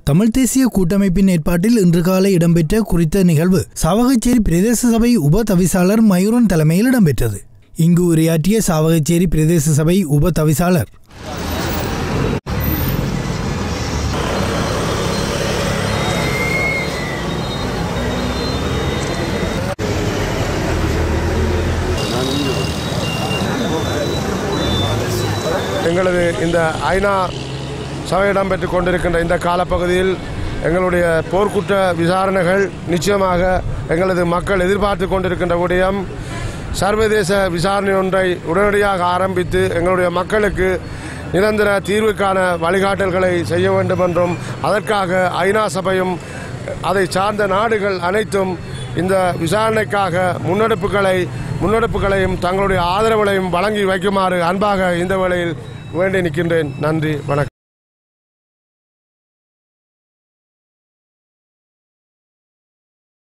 தமிழ் தேசிய கூட்டமைப்பின் ஏற்பாட்டில் இன்று காலை இடம்பெற்ற குறித்த நிகழ்வு சாவகச்சேரி பிரதேச சபை உப தவிசாளர் மயூரன் தலைமையில் இடம்பெற்றது இங்கு உரையாற்றிய சாவகச்சேரி பிரதேச சபை உப தவிசாளர் எங்களது இந்த ஐநா சபை இடம்பெற்று கொண்டிருக்கின்ற இந்த காலப்பகுதியில் எங்களுடைய போர்க்குற்ற விசாரணைகள் நிச்சயமாக எங்களது மக்கள் எதிர்பார்த்து கொண்டிருக்கின்ற விடயம் சர்வதேச விசாரணை ஒன்றை உடனடியாக ஆரம்பித்து எங்களுடைய மக்களுக்கு நிரந்தர தீர்வுக்கான வழிகாட்டல்களை செய்ய வேண்டும் என்றும் அதற்காக ஐநா சபையும் அதை சார்ந்த நாடுகள் அனைத்தும் இந்த விசாரணைக்காக முன்னெடுப்புகளை முன்னெடுப்புகளையும் தங்களுடைய ஆதரவுகளையும் வழங்கி வைக்குமாறு அன்பாக இந்த வேளையில் வேண்டி நிற்கின்றேன் நன்றி வணக்கம்